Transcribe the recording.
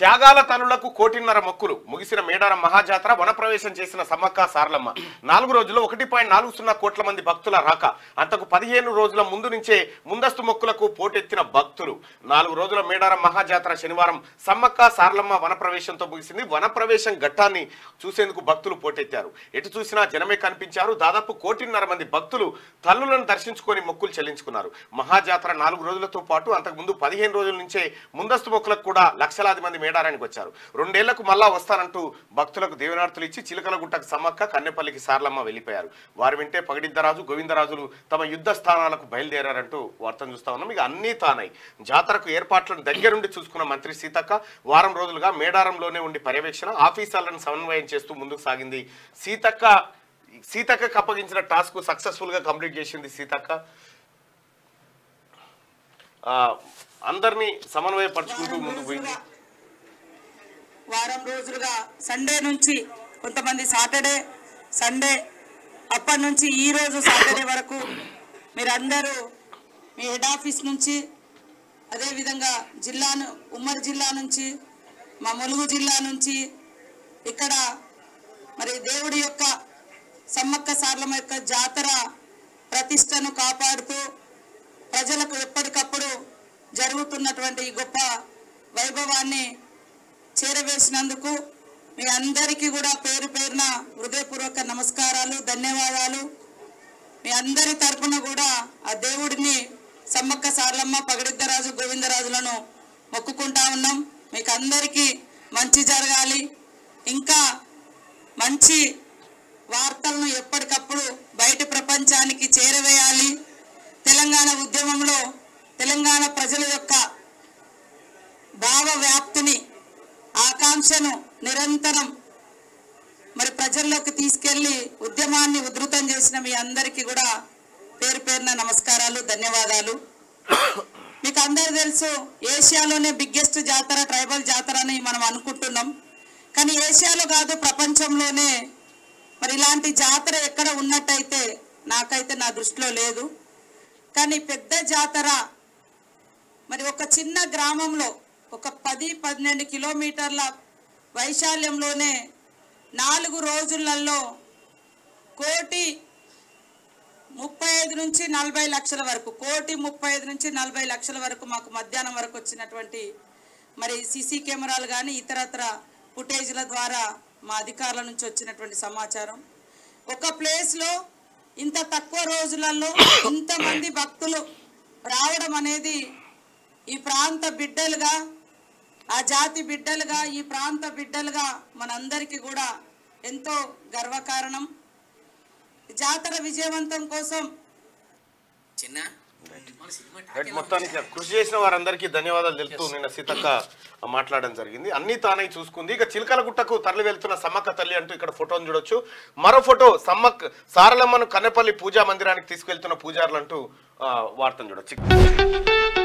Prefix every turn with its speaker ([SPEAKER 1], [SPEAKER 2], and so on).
[SPEAKER 1] త్యాగాల తనులకు కోటిన్నర మొక్కులు ముగిసిన మేడారం మహాజాతర వనప్రవేశం చేసిన సమ్మక్క సారలమ్మ నాలుగు రోజుల్లో ఒకటి పాయింట్ నాలుగు సున్నా కోట్ల మంది భక్తుల రాక అంతకు పదిహేను రోజుల ముందు నుంచే ముందస్తు మొక్కులకు పోటెత్తిన భక్తులు నాలుగు రోజుల మేడారం మహాజాతర శనివారం సమ్మక్క సారలమ్మ వనప్రవేశంతో ముగిసింది వనప్రవేశం ఘట్టాన్ని చూసేందుకు భక్తులు పోటెత్తారు ఎటు చూసినా జనమే కనిపించారు దాదాపు కోటిన్నర మంది భక్తులు తల్లులను దర్శించుకొని మొక్కులు చెల్లించుకున్నారు మహాజాతర నాలుగు రోజులతో పాటు అంతకుముందు పదిహేను రోజుల నుంచే ముందస్తు మొక్కులకు కూడా లక్షలాది మంది మేడారానికి వచ్చారు రెండేళ్లకు మళ్ళా వస్తానంటూ భక్తులకు దేవనార్తులు ఇచ్చి చిలకలగుట్టకు సమ్మక్క కన్నెపల్లికి సార్లమ్మ వెళ్ళిపోయారు వారు వింటే పగడిద్దరాజు గోవిందరాజులు తమ యుద్ధ స్థానాలకు బయలుదేరారంటూ వార్తను చూస్తా ఉన్నాం ఇక అన్నీ తానై జాతరకు ఏర్పాట్లను దగ్గరుండి చూసుకున్న మంత్రి సీతక్క వారం రోజులుగా మేడారంలోనే ఉండి పర్యవేక్షణ ఆఫీసర్లను సమన్వయం చేస్తూ ముందుకు సాగింది సీతక్క సీతక్కకు అప్పగించిన టాస్క్ సక్సెస్ఫుల్ గా కంప్లీట్ చేసింది సీతక్క ఆ, అందరినీ సమన్వయపరుచుకుంటూ ముందుకు పోయింది
[SPEAKER 2] వారం రోజులుగా సండే నుంచి కొంతమంది సాటర్డే సండే అప్పటి నుంచి ఈ రోజు సాటర్డే వరకు మీరందరూ మీ హెడ్ ఆఫీస్ నుంచి అదేవిధంగా జిల్లాను ఉమ్మడి జిల్లా నుంచి మా ములుగు జిల్లా నుంచి ఇక్కడ మరి దేవుడి యొక్క సమ్మక్క సార్లమ్మ యొక్క జాతర ప్రతిష్టను కాపాడుతూ ప్రజలకు ఎప్పటికప్పుడు జరుగుతున్నటువంటి ఈ గొప్ప వైభవాన్ని చేరవేసినందుకు మీ అందరికీ కూడా పేరు పేరున హృదయపూర్వక నమస్కారాలు ధన్యవాదాలు మీ అందరి తరపున కూడా ఆ దేవుడిని సమ్మక్క సార్లమ్మ పగడిద్దరాజు గోవిందరాజులను మొక్కుకుంటా ఉన్నాం మీకు అందరికీ మంచి జరగాలి ఇంకా మంచి వార్తలను ఎప్పటికప్పుడు బయట ప్రపంచానికి చేరవేయాలి తెలంగాణ ఉద్యమంలో తెలంగాణ ప్రజల యొక్క భావ వ్యాప్తిని ఆకాంక్షను నిరంతరం మరి ప్రజల్లోకి తీసుకెళ్లి ఉద్యమాన్ని ఉధృతం చేసిన మీ అందరికీ కూడా పేరు పేరున నమస్కారాలు ధన్యవాదాలు మీకు అందరు తెలుసు ఏషియాలోనే బిగ్గెస్ట్ జాతర ట్రైబల్ జాతర అని మనం అనుకుంటున్నాం కానీ ఏషియాలో కాదు ప్రపంచంలోనే మరి ఇలాంటి జాతర ఎక్కడ ఉన్నట్టయితే నాకైతే నా దృష్టిలో లేదు కానీ పెద్ద జాతర మరి ఒక చిన్న గ్రామంలో ఒక పది పన్నెండు కిలోమీటర్ల వైశాల్యంలోనే నాలుగు రోజులలో కోటి ముప్పై ఐదు నుంచి నలభై లక్షల వరకు కోటి ముప్పై ఐదు నుంచి నలభై లక్షల వరకు మాకు మధ్యాహ్నం వరకు వచ్చినటువంటి మరి సీసీ కెమెరాలు కానీ ఇతరత్ర ఫుటేజ్ల ద్వారా మా అధికారుల నుంచి వచ్చినటువంటి సమాచారం ఒక ప్లేస్లో ఇంత తక్కువ రోజులలో ఇంతమంది భక్తులు రావడం అనేది ఈ ప్రాంత బిడ్డలుగా ఆ జాతి బిడ్డలుగా ఈ ప్రాంత బిడ్డలుగా మనందరికీ కూడా ఎంతో గర్వకారణం జాతర విజయవంతం కోసం
[SPEAKER 3] చిన్న మన సినిమా
[SPEAKER 1] రైట్ మొత్తానికి కృషి చేసిన వారందరికీ ధన్యవాదాలు తెలుపుతూ నిన్న సీతక్క మాట్లాడడం జరిగింది అన్ని తానై చూసుకుంది ఇక చిలకల గుట్టకు తరలి వెళ్తున్న సమ్మక్క తల్లి అంటూ ఇక్కడ ఫోటోను చూడొచ్చు మరో ఫోటో సమ్మక్క సారలమ్మను కన్నెపల్లి పూజా మందిరానికి తీసుకెళ్తున్న పూజారులు అంటూ ఆ, వార్తను చూడొచ్చు